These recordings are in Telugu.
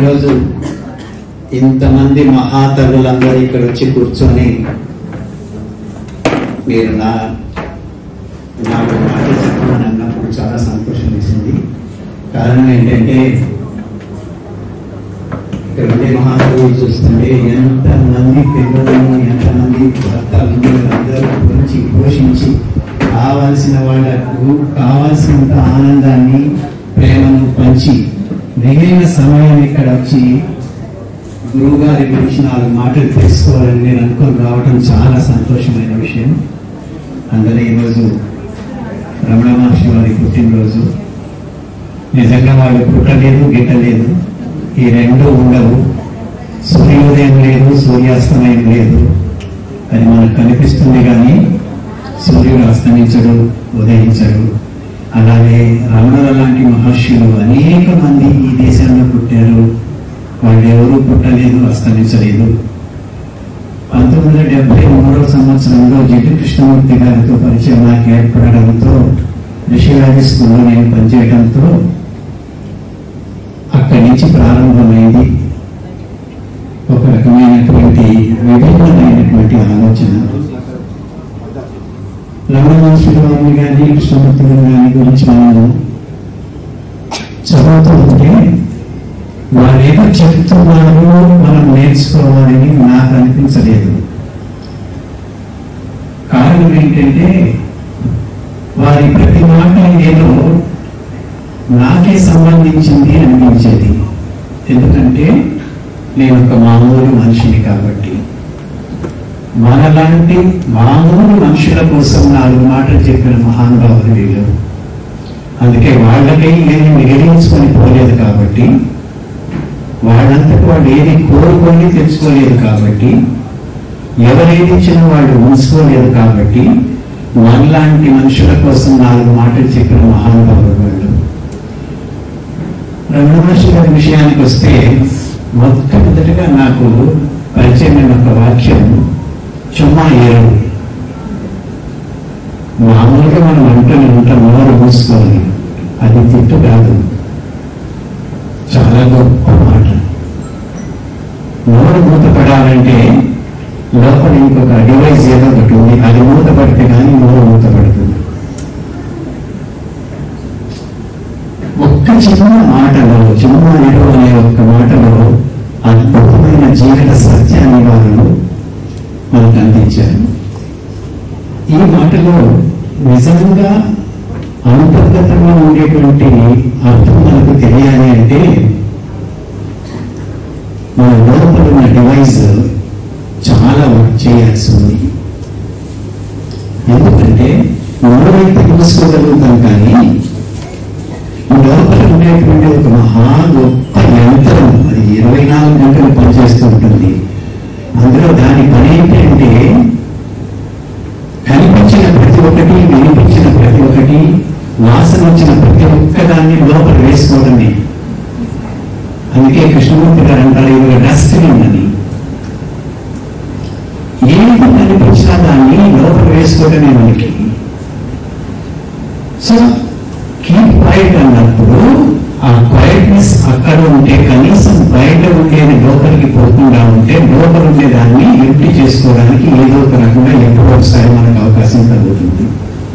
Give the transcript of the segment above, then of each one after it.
ఈరోజు ఇంతమంది మహాతరులందరూ ఇక్కడ వచ్చి కూర్చొని మీరు నా నాకు మాట చెప్పమని అన్నప్పుడు చాలా సంతోషం వేసింది కారణం ఏంటంటే ఇక్కడ ఉండే మహాత్ములు చూస్తుంటే ఎంతమంది పిల్లలను ఎంతమంది భర్తలను అందరూ గురించి పోషించి కావాల్సిన వాళ్ళకు కావాల్సినంత ఆనందాన్ని ప్రేమను పంచి మిగిలిన సమయం ఇక్కడ వచ్చి గురువు గారి గురించి నాలుగు మాటలు తెలుసుకోవాలని నేను అనుకుని రావడం చాలా సంతోషమైన విషయం అందరూ ఈరోజు రమణ మహర్షి వారి పుట్టినరోజు నిజంగా వాళ్ళు పుట్టలేదు గిట్టలేదు ఈ రెండు ఉండవు సూర్యోదయం లేదు సూర్యాస్తమయం లేదు అది మనకు కనిపిస్తుంది కానీ సూర్యుడు అస్తమించడు ఉదయించడు అలాగే రమణుల లాంటి మహర్షులు అనేక మంది ఈ దేశంలో పుట్టారు వాళ్ళు ఎవరూ పుట్టలేదు అస్తమించలేదు పంతొమ్మిది వందల డెబ్బై మూడవ సంవత్సరంలో జిడ్డు కృష్ణమూర్తి గారితో పరిచయం నాకు ఏర్పడడంతో ఋషిరాజు స్కూల్లో నేను పనిచేయడంతో అక్కడి నుంచి ప్రారంభమైంది ఒక రకమైనటువంటి విభిన్నమైనటువంటి ఆలోచన రమణమహర్షులు గారి కృష్ణమూర్తి గారి గురించి మనము చదువుతూ ఉంటే వారు ఏదో చెప్తున్నారు మనం నేర్చుకోవాలని నాకు అనిపించలేదు కారణం ఏంటంటే వారి ప్రతి మాట ఏదో నాకే సంబంధించింది అనిపించేది ఎందుకంటే నేను ఒక మామూలు మనిషిని కాబట్టి మనలాంటి మామూలు మనుషుల కోసం నాలుగు మాటలు చెప్పిన మహానుభావులు వీళ్ళు అందుకే వాళ్ళకి నేను మిగిలించుకొని పోలేదు కాబట్టి వాళ్ళంతటి వాళ్ళు ఏది కోరుకొని తెచ్చుకోలేదు కాబట్టి ఎవరేది ఇచ్చినా వాళ్ళు ఉంచుకోలేదు కాబట్టి మనలాంటి మనుషుల కోసం నాలుగు మాటలు చెప్పిన మహానుభావులు వాళ్ళు రమణ మహర్షి గారి విషయానికి వస్తే మొట్టమొదటిగా నాకు పరిచయమైన ఒక వాక్యం చుమ్మా ఏరు మామూలుగా మనం అంటూనే ఉంటాం నోరు మూసుకోవాలి అది తిట్టు కాదు చాలా గొప్ప మాట నోరు మూతపడాలంటే లోపల ఇంకొక డివైస్ ఏదో ఒకటి ఉంది అది మూతపడితే కానీ నోరు మూతపడుతుంది ఒక్క చిన్న మాటలో చిన్న నిలువ అనే ఒక్క మాటలో అద్భుతమైన జీవిత సత్యాన్ని వారు మనకు అందించారు ఈ మాటలో నిజంగా అంతర్గతంగా ఉండేటువంటి అర్థం మనకు తెలియాలి అంటే మన లోపల ఉన్న డివైస్ చాలా వర్క్ చేయాల్సి ఉంది ఎందుకంటే నోరైతే తెలుసుకోగలుగుతాం కానీ లోపల ఉండేటువంటి ఒక మహా గొప్ప యంత్రం అది ఇరవై నాలుగు గంటలు పనిచేస్తూ ఉంటుంది అందులో దాని పని ఏంటంటే కనిపించిన ప్రతి ఒక్కటి వినిపించిన ప్రతి ఒక్కటి వాసన వచ్చిన ప్రతి ఒక్కదాన్ని లోపల వేసుకోవడమే అందుకే కృష్ణమూర్తి గారు అంటారు ఇది డస్ట్బిన్ అని ఏది కనిపించినా దాన్ని లోపల వేసుకోవడమే మనకి సో కీప్ క్వైట్ అన్నప్పుడు ఆ క్వైట్నెస్ అక్కడ ఉంటే కనీసం బయట ఉండేది లోపలికి పోకుండా ఉంటే లోపల ఉండేదాన్ని ఎంపీ చేసుకోవడానికి ఏదో ఒక రకంగా ఎప్పుడో ఒకసారి మనకు అవకాశం కలుగుతుంది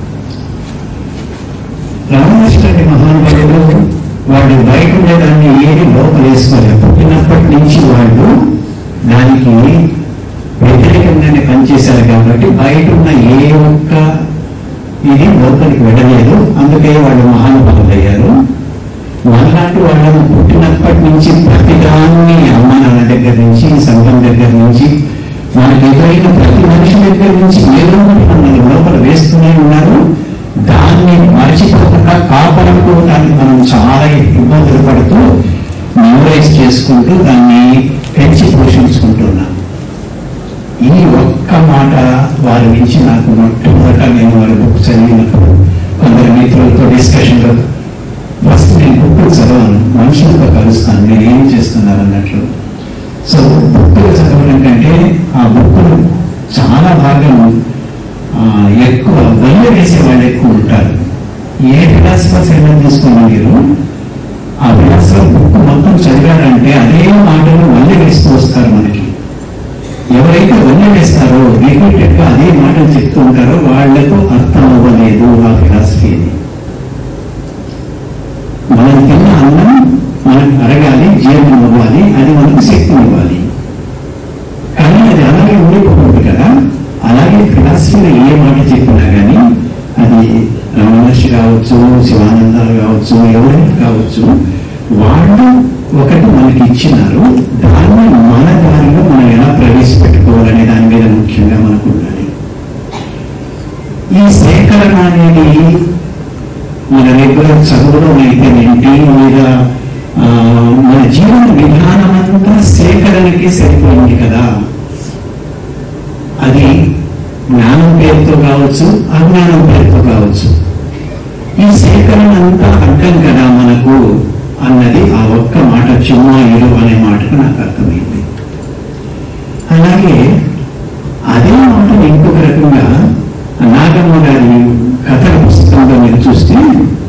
రామకృష్ణ మహానుభావులు వాళ్ళు బయట ఉండేదాన్ని ఏది లోపల వేసుకోలేదు పుట్టినప్పటి నుంచి వాళ్ళు దానికి వ్యతిరేకంగానే పనిచేశారు కాబట్టి బయట ఉన్న ఏ ఒక్క ఇది లోపలికి వెళ్ళలేదు అందుకే వాళ్ళు మహానుభావులు అయ్యారు మనలాంటి వాళ్ళను పుట్టినప్పటి నుంచి ప్రతిదాన్ని అమ్మ నాన్న దగ్గర నుంచి సంఘం దగ్గర నుంచి మనకు ఎదురైన ప్రతి మనిషి దగ్గర నుంచి ఏదో ఒకటి మనల్ని లోపల వేస్తూనే ఉన్నారు దాన్ని మర్చిపోకుండా కాపాడుకోవడానికి మనం చాలా ఇబ్బందులు పడుతూ మెమరైజ్ చేసుకుంటూ దాన్ని పెంచి పోషించుకుంటున్నాం ఈ ఒక్క మాట వారి నుంచి నాకు మొట్టమొదట నేను వారి బుక్ చదివినప్పుడు కొందరు మిత్రులతో డిస్కషన్లో ఫస్ట్ నేను బుక్ చదవను మనుషులతో కలుస్తాను మీరు ఏం చేస్తున్నారు అన్నట్లు సో బుక్కులు చదవడం కంటే ఆ బుక్కులు చాలా భాగం ఆ, ఎక్కువ వల్ల వేసే వాళ్ళు ఎక్కువ ఉంటారు ఏ ఫిలాసఫర్స్ ఏమైనా తీసుకోండి మీరు ఆ ఫిలాసఫర్ బుక్ మొత్తం చదివారంటే అదే మాటలు మళ్ళీ వేస్తూ వస్తారు మనకి ఎవరైతే వల్లె వేస్తారో రిపీటెడ్ గా అదే మాటలు చెప్తూ ఉంటారో వాళ్లకు అర్థం అవ్వలేదు ఆ ఫిలాసఫీ మనం తిన్న అన్నం మనకు అరగాలి జీర్ణం అవ్వాలి అది మనకు శక్తిని ఇవ్వాలి కానీ అది అలాగే ఉండిపోతుంది కదా అలాగే ఫిలాసఫీలో ఏ మాట చెప్పినా కానీ అది రమణర్షి కావచ్చు శివానందాలు కావచ్చు ఎవరైనా కావచ్చు వాళ్ళు ఒకటి మనకి ఇచ్చినారు దాన్ని మన దారిలో మనం ఎలా ప్రవేశపెట్టుకోవాలనే దాని మీద ముఖ్యంగా మనకు ఉండాలి ఈ సేకరణ అనేది మన రెగ్యులర్ చదువులో అయితే ఏంటి లేదా ఆ, మన జీవన విధానం అంతా సేకరణకి సరిపోయింది కదా అది జ్ఞానం పేరుతో కావచ్చు అజ్ఞానం పేరుతో కావచ్చు ఈ సేకరణ అంతా అర్థం కదా మనకు అన్నది ఆ ఒక్క మాట చిమ్మాయిలు అనే మాటకు నాకు అర్థమైంది అలాగే అదే మాటను ఇంకొక రకంగా నాగమ్మ గారి కథల పుస్తకంలో మీరు చూస్తే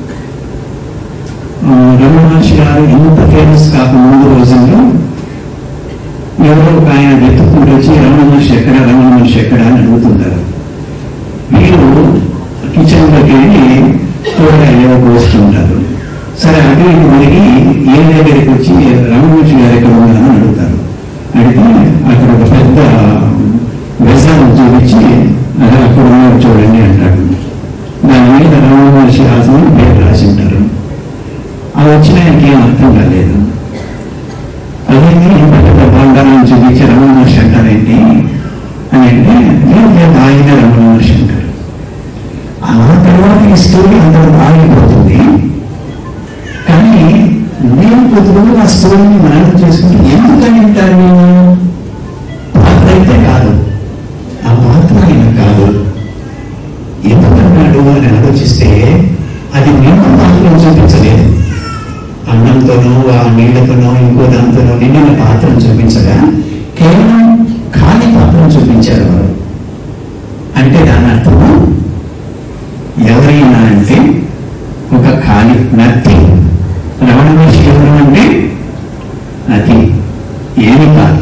ఆ, రమణ మహర్షి గారు ఇంత ఫేమస్ కాకముందు రోజుల్లో ఎవరో ఒక ఆయన వెతుక్కుంటూ వచ్చి రమణ మహర్షి ఎక్కడ రమణ మహర్షి ఎక్కడ అని అడుగుతుంటారు వీళ్ళు కిచెన్లోకి వెళ్ళి కూరగాయలు ఏవో కోస్తుంటారు సరే అటు ఇటు మనకి ఏ దగ్గరికి వచ్చి రమణ మహర్షి గారు ఎక్కడ ఉన్నారని అడుగుతారు అడిగితే అక్కడ ఒక పెద్ద వ్యవసాయం చూపించి అదే అక్కడ ఉన్నారు చూడండి అంటాడు దాని మీద రమణ మహర్షి ఆసనం పేరు రాసి ఉంటారు అది వచ్చిన ఆయనకి ఏం అర్థం కాలేదు అదేంటి ఇంత పెద్ద బండారాన్ని చూపించి రమణ మహర్షి అంటారేంటి అని అంటే లేదు లేదు ఆయన రమణ మహర్షి అంటారు ఆ తర్వాత ఈ స్టోరీ అంతవరకు ఆగిపోతుంది కానీ నేను కొద్దిగా ఆ స్టోరీని మననం చేసుకుంటే ఎందుకని అంటారు నేను పాత్ర అయితే కాదు ఆ పాత్ర ఆయన కాదు ఎందుకన్నాడు అని ఆలోచిస్తే అది నిండు పాత్రను చూపించలేదు అన్నంతోనో ఆ నీళ్లతోనో ఇంకో దాంతోనో నిండిన పాత్రను చూపించగా కేవలం ఖాళీ పాత్రను చూపించారు వారు అంటే దాని అర్థము ఎవరైనా అంటే ఒక ఖాళీ నథింగ్ రమణ మహర్షి ఎవరు అంటే నథింగ్ ఏమి కాదు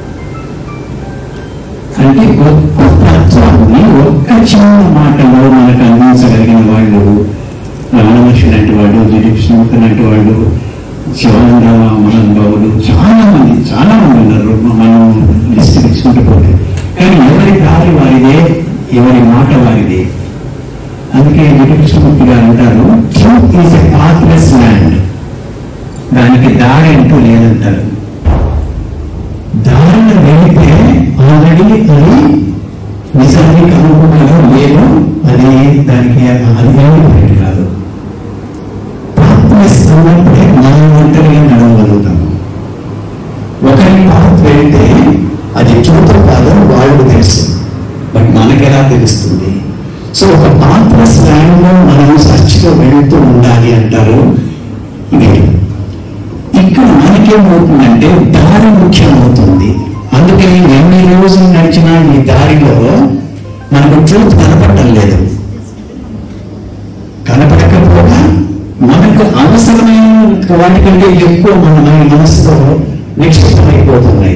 అంటే గొప్ప తత్వాన్ని ఒక్క చిన్న మాటలో మనకు అందించగలిగిన వాళ్ళు రమణ మహర్షి లాంటి వాళ్ళు శ్రీకృష్ణమూర్తి లాంటి వాళ్ళు శివానంద మహానుభావులు చాలా మంది చాలా మంది ఉన్నారు మనం లిస్ట్ తీసుకుంటూ పోతే కానీ ఎవరి దారి వారిదే ఎవరి మాట వారిదే అందుకే శ్రీకృష్ణమూర్తి గారు అంటారు truth is a pathless land దానికి దారి అంటూ లేదంటారు దారిని వెళితే ఆల్రెడీ అది నిజానికి అనుకున్నదో లేదో అది దానికి అది వెళ్ళిపోయేది కాదు పాత్లెస్ అన్నప్పుడే మనం ఒంటరిగా నడవగలుగుతాము ఒకరి పాత్ వెళ్తే అది చూతో కాదో వాళ్ళకు తెలుసు బట్ మనకెలా తెలుస్తుంది సో ఒక పాత్రస్ ల్యాండ్ లో మనం సర్చ్లో వెళుతూ ఉండాలి అంటారు ఇది ఇక్కడ మనకేమవుతుందంటే దారి ముఖ్యమవుతుంది అందుకే ఎన్ని రోజులు నడిచినా ఈ దారిలో మనకు ట్రూత్ కనపడటం లేదు కనపడకపోగా మనకు అవసరమైన వాటికంటే ఎక్కువ మన మన మనసులో నిక్షిప్తమైపోతున్నాయి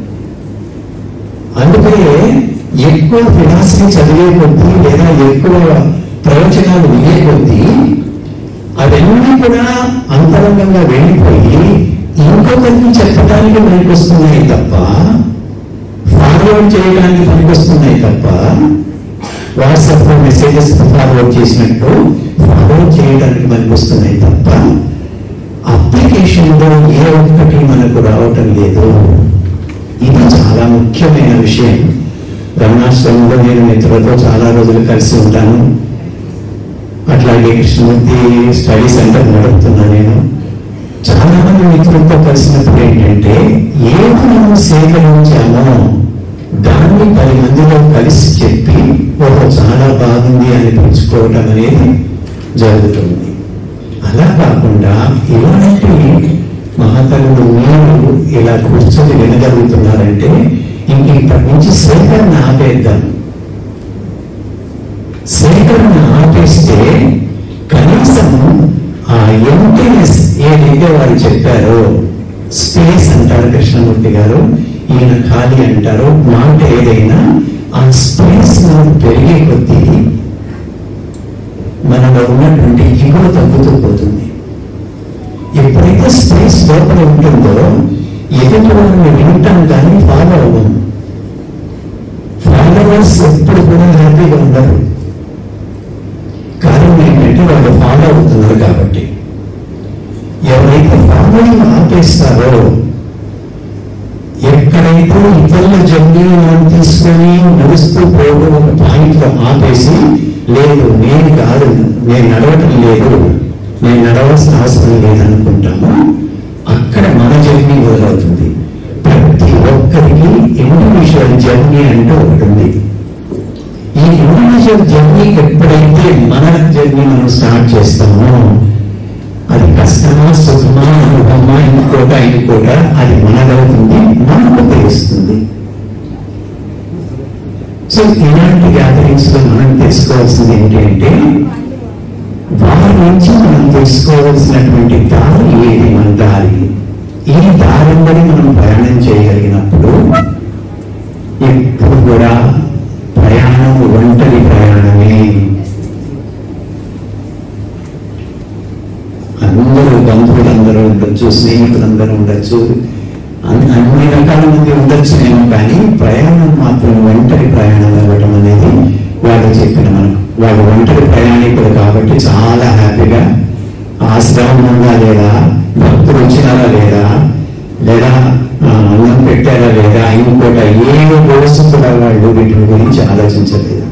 అందుకే ఎక్కువ ఫిలాసఫీ చదివే కొద్దీ లేదా ఎక్కువ ప్రవచనాలు వినే కొద్దీ అవన్నీ కూడా అంతరంగంగా వెళ్ళిపోయి ఇంకొకరికి చెప్పడానికి పనికొస్తున్నాయి తప్ప ఫార్వర్డ్ చేయడానికి పనికొస్తున్నాయి తప్ప వాట్సాప్ లో మెసేజెస్ ఫార్వర్డ్ చేసినట్టు ఫార్వర్డ్ చేయడానికి పనికొస్తున్నాయి తప్ప అప్లికేషన్ లో ఏ ఒక్కటి మనకు రావటం లేదు ఇది చాలా ముఖ్యమైన విషయం రమణాశ్రమంలో నేను మిత్రులతో చాలా రోజులు కలిసి ఉంటాను అట్లాగే కృష్ణమూర్తి స్టడీ సెంటర్ నడుపుతున్నా నేను చాలా మంది మిత్రులతో కలిసినప్పుడు ఏంటంటే ఏది మనం సేకరించామో దాన్ని పది మందిలో కలిసి చెప్పి ఓహో చాలా బాగుంది అనిపించుకోవటం అనేది జరుగుతుంది అలా కాకుండా ఇలాంటి మహాతరులు మీరు ఇలా కూర్చొని వినగలుగుతున్నారంటే ఇంక ఇప్పటి నుంచి సేకరణ ఆపేద్దాం సేకరణ ఆపేస్తే కనీసం ఆ ఎంటీనెస్ ఏదైతే వారు చెప్పారో స్పేస్ అంటారు కృష్ణమూర్తి గారు ఈయన ఖాళీ అంటారు మాట ఏదైనా ఆ స్పేస్ పెరిగే కొద్దీ మనలో ఉన్నటువంటి ఇగువ తగ్గుతూ పోతుంది ఎప్పుడైతే స్పేస్ లోపల ఉంటుందో ఎదుటి వారిని వింటాం కానీ ఫాలో అవ్వం ఫాలోవర్స్ ఎప్పుడు కూడా హ్యాపీగా ఉండరు కారణం ఏంటంటే వాళ్ళు ఫాలో అవుతున్నారు కాబట్టి ఎవరైతే ఫాలోయింగ్ ఆపేస్తారో ఎక్కడైతే ఇతరుల జర్నీ మనం తీసుకొని నడుస్తూ పోవడం ఒక పాయింట్ లో ఆపేసి లేదు నేను కాదు నేను నడవటం లేదు నేను నడవాల్సిన అవసరం లేదనుకుంటాము అక్కడ మన జర్నీ మొదలవుతుంది ప్రతి ఒక్కరికి ఇండివిజువల్ జర్నీ అంటూ ఒకటి ఉంది ఈ ఇండివిజువల్ జర్నీ ఎప్పుడైతే మన జర్నీ మనం స్టార్ట్ చేస్తామో అది కష్టమా సుఖమా అనుభవమా ఇంకోట ఇంకోట అది మనదవుతుంది మనకు తెలుస్తుంది సో ఇలాంటి గ్యాదరింగ్స్ లో మనం తెలుసుకోవాల్సింది ఏంటంటే వారి నుంచి మనం తెలుసుకోవాల్సినటువంటి దారి ఏది మన దారి ఈ దారిందని మనం ప్రయాణం చేయగలిగినప్పుడు ఎప్పుడు కూడా ప్రయాణం ఒంటరి ప్రయాణమే అందరూ బంధువులందరూ ఉండొచ్చు స్నేహితులందరూ ఉండొచ్చు అన్ని అన్ని రకాల మంది ఉండొచ్చునేమో కానీ ప్రయాణం మాత్రం ఒంటరి ప్రయాణం అవ్వటం అనేది వాళ్ళు చెప్పిన మనకు వాళ్ళు ఒంటరి ప్రయాణికులు కాబట్టి చాలా హ్యాపీగా ఆశ్రమం ఉందా లేదా భక్తులు వచ్చినారా లేదా లేదా ఆ, అన్నం పెట్టారా లేదా ఇంకోట ఏ రోజు కూడా వాళ్ళు వీటి గురించి ఆలోచించలేదు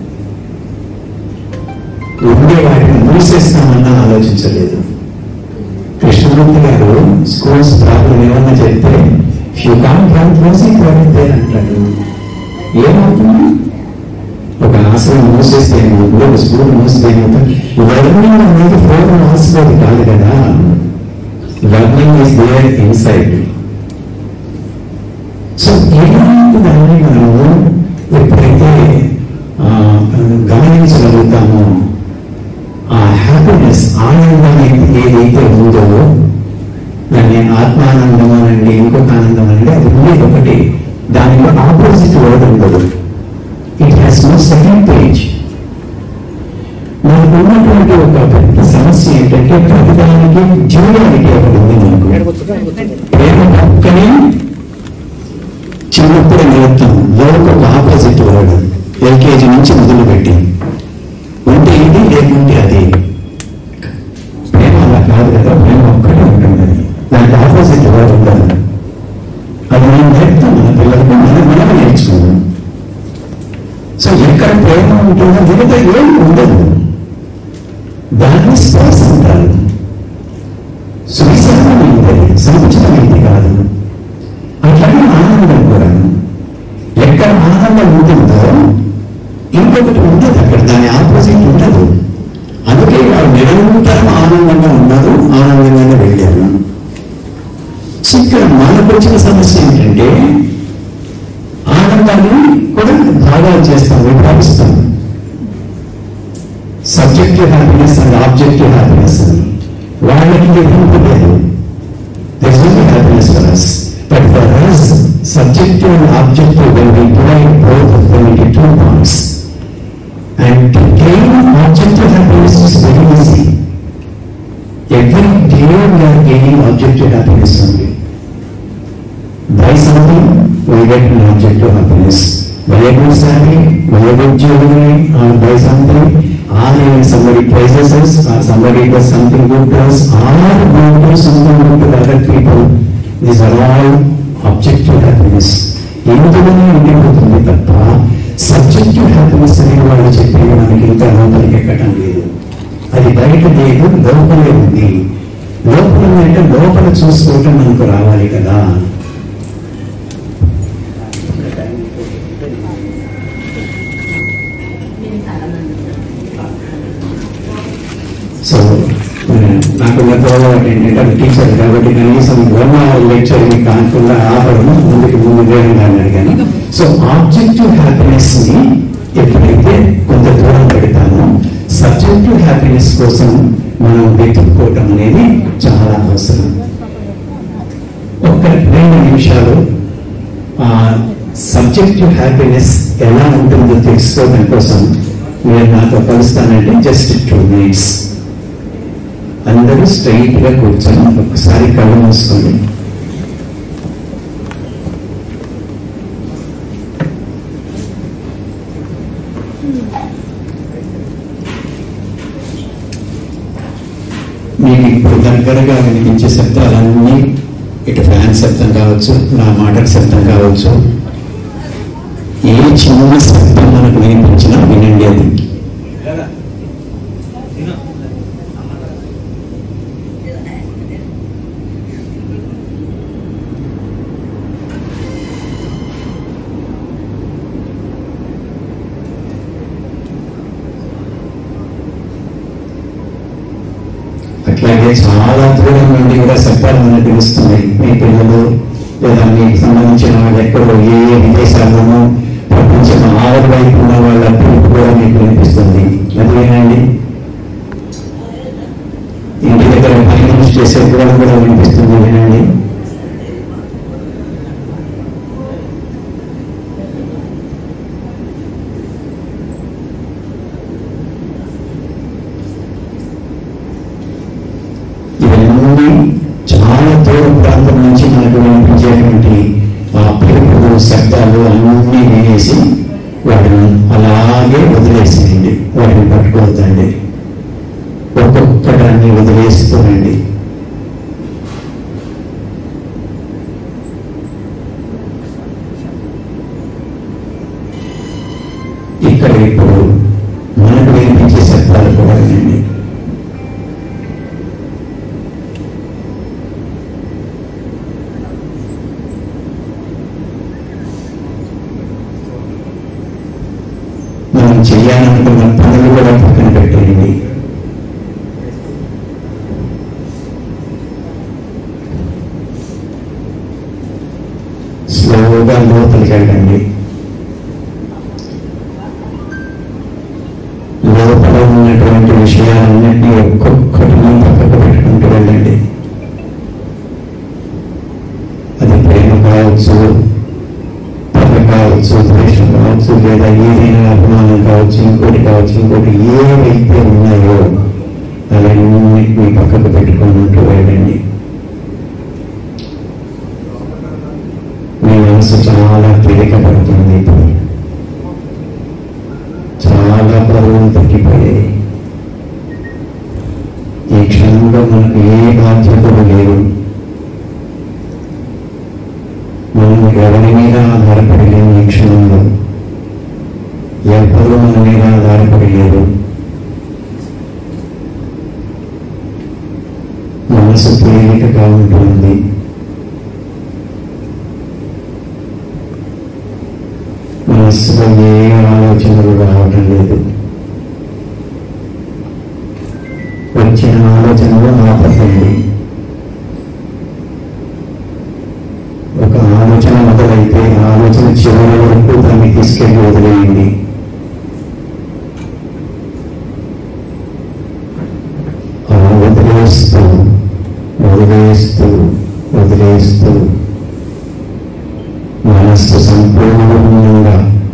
ఉండే వాటిని మూసేస్తామన్నా ఆలోచించలేదు కృష్ణమూర్తి గారు స్కూల్స్ ప్రాబ్లం ఏమన్నా చెప్తే యూ కాన్ ఫ్రమ్ క్లోజింగ్ పడితే అంటాడు ఏమవుతుంది ఒక ఆశ్రమం మూసేస్తే ఏమవుతుంది ఒక స్కూల్ మూసేస్తే ఏమవుతుంది లర్నింగ్ అనేది ఫోన్ ఆశ్రమం కాదు కదా learning is there inside so ఇలాంటి దాన్ని మనము ఎప్పుడైతే ఆ, గమనించగలుగుతామో ఆ హ్యాపీనెస్ ఆనందం అయితే ఏదైతే ఉందో దాన్ని ఆత్మానందం అనండి ఇంకొక ఆనందం అనండి అది ఉండేది ఒకటి దానిలో ఆపోజిట్ వర్డ్ ఉండదు it has no second page మనకు ఉన్నటువంటి ఒక పెద్ద సమస్య ఏంటంటే ప్రతిదానికి డ్యూయాలిటీ ఒకటి ఉంది మనకు ప్రేమ పక్కనే చిన్నప్పుడు నిమిత్తం వర్క్ ఒక ఆపోజిట్ వర్డ్ ఎల్కేజీ నుంచి మొదలుపెట్టి ఉంటే ఇది లేకుంటే అది ప్రేమ అలా కాదు కదా ప్రేమ ఒక్కటే ఉంటుంది అది దానికి ఆపోజిట్ వర్డ్ ఉండదు అది మనం నేర్పుతాం మన పిల్లలకు మనం మనం నేర్చుకున్నాం సో ఎక్కడ ప్రేమ ఉంటుందో మిగతా ఏం ఉండదు దాన్ని స్పేస్ అంటారు సువిశాలమైనది సంకుచితమైనది కాదు అట్లాగే ఆనందం కూడా ఎక్కడ ఆనందం ఉంటుందో ఇంకొకటి ఉండదు అక్కడ దాని ఆపోజిట్ ఉండదు అందుకే వారు నిరంతరం ఆనందంగా ఉన్నారు ఆనందంగానే వెళ్ళారు సో ఇక్కడ మనకు వచ్చిన సమస్య ఏంటంటే ఆనందాన్ని కూడా భాగాలు చేస్తాం విభాగిస్తాం subjective happiness and objective happiness అని వాళ్ళకి ఎదురు లేదు There's only happiness for us. But for us, subjective and objective, when we divide both of them into two parts, and to gain objective happiness is very easy. Every day we are gaining objective happiness only. Buy something, we get an objective happiness. Buy a good salary, buy a good jewelry, or buy something, or even somebody praises us, or somebody does something good to us, or we do something good to other people. These are all objective happiness. ఎందులోనే ఉండిపోతుంది తప్ప సబ్జెక్టివ్ హ్యాపీనెస్ అనే వాళ్ళు చెప్పేది మనకి ఇంకా లోపలికి ఎక్కడం లేదు అది బయట లేదు లోపలే ఉంది లోపల అంటే లోపల చూసుకోవటం మనకు రావాలి కదా సో నాకు అలవాటు ఏంటంటే అది టీచర్ కాబట్టి కనీసం వన్ అవర్ లెక్చర్ కాకుండా ఆపడం ముందుకు ముందు వేరంగా అడిగాను సో ఆబ్జెక్టివ్ హ్యాపీనెస్ ని ఎప్పుడైతే కొంత దూరం పెడతామో సబ్జెక్టివ్ హ్యాపీనెస్ కోసం మనం వెతుక్కోవటం అనేది చాలా అవసరం నిమిషాలు సబ్జెక్టివ్ హ్యాపీనెస్ ఎలా ఉంటుందో తెలుసుకోవడం కోసం మీరు నాతో కలుస్తానంటే జస్ట్ టూ మినిట్స్ అందరూ స్ట్రైట్ గా కూర్చొని ఒకసారి కళ్ళు మూసుకోండి మీకు ఇప్పుడు దగ్గరగా వినిపించే శబ్దాలన్నీ ఇటు ఫ్యాన్ శబ్దం కావచ్చు నా మాటల శబ్దం కావచ్చు ఏ చిన్న శబ్దం మనకు వినిపించినా వినండి అది అట్లాగే చాలా దూరం నుండి కూడా శబ్దాలు మనకు తెలుస్తున్నాయి మీ పిల్లలు లేదా మీకు సంబంధించిన వాళ్ళు ఎక్కడో ఏ ఏ విదేశాల్లోనూ ప్రపంచం ఆరు వైపు ఉన్న వాళ్ళ పిలుపు కూడా మీకు వినిపిస్తుంది అది వినండి ఇంటి దగ్గర ఫైనాన్స్ చేసే కూడా కూడా వినిపిస్తుంది వినండి ఇవన్నీ చాలా దూర ప్రాంతం నుంచి మనకు వినిపించేటువంటి ఆ పిలుపులు శబ్దాలు అన్నీ వినేసి వాటిని అలాగే వదిలేసేయండి వాటిని పట్టుకోవద్దండి ఒక్కొక్కటాన్ని వదిలేస్తూనండి ఇక్కడ ఇప్పుడు మనకు వినిపించే శబ్దాలు కూడా వినండి మనం చేయాలనుకున్న పనులు కూడా పక్కన పెట్టేయండి స్లోగా లోపలికి వెళ్ళండి లోపల ఉన్నటువంటి విషయాలన్నింటినీ ఒక్కొక్కటిని పక్కకు పెట్టుకుంటూ వెళ్ళండి అది ప్రేమ కావచ్చు పగ కావచ్చు ద్వేషం కావచ్చు లేదా ఏదైనా అభిమానం కావచ్చు ఇంకోటి కావచ్చు ఇంకోటి ఏవైతే ఉన్నాయో అవన్నిటినీ పక్కకు పెట్టుకున్నట్టు వెళ్ళండి మీ మనసు చాలా తేలిక పడుతుంది ఇప్పుడు చాలా బరువులు తగ్గిపోయాయి ఈ క్షణంలో మనకు ఏ బాధ్యతలు లేవు మనం ఎవరి మీద ఆధారపడి లేని ఈ క్షణంలో ఎవ్వరూ మన మీద ఆధారపడి లేరు మనసు తేలికగా ఉంటుంది మనస్సులో ఏ ఆలోచనలు రావటం లేదు వచ్చిన ఆలోచనలు ఆపకండి ఒక ఆలోచన మొదలైతే ఆ ఆలోచన చివరి వరకు దాన్ని తీసుకెళ్ళి వదిలేయండి ఆ వదిలేస్తూ వదిలేస్తూ వదిలేస్తూ మనస్సు సంపూర్ణంగా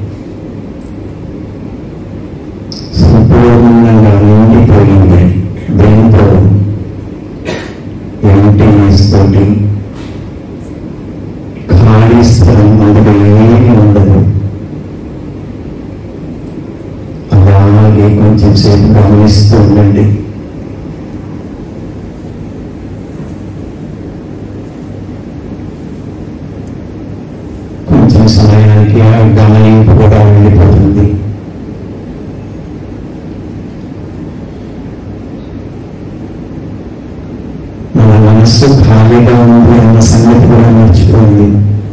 సంపూర్ణంగా నిండిపోయింది దేంతో ఎంటీనెస్ తోటి ఖాళీ స్థలం అందులో ఏమీ ఉండదు అలాగే కొంచెం సేపు గమనిస్తూ ఉండండి కొంచెం సమయానికి ఆ గమనింపు కూడా వెళ్ళిపోతుంది మన మనస్సు ఖాళీగా ఉంది అన్న సంగతి కూడా మర్చిపోయింది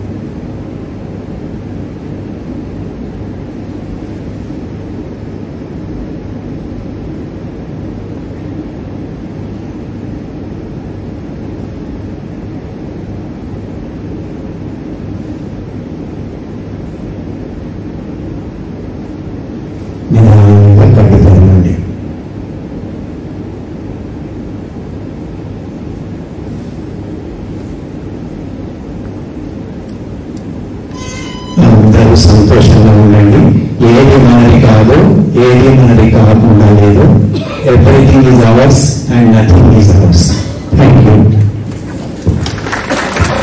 నిదానంగా కళ్ళు తెరవండి సంతోషంగా ఉండండి ఏది మనది కాదు ఏది మనది కాకుండా లేదు everything is ours and nothing is ours thank you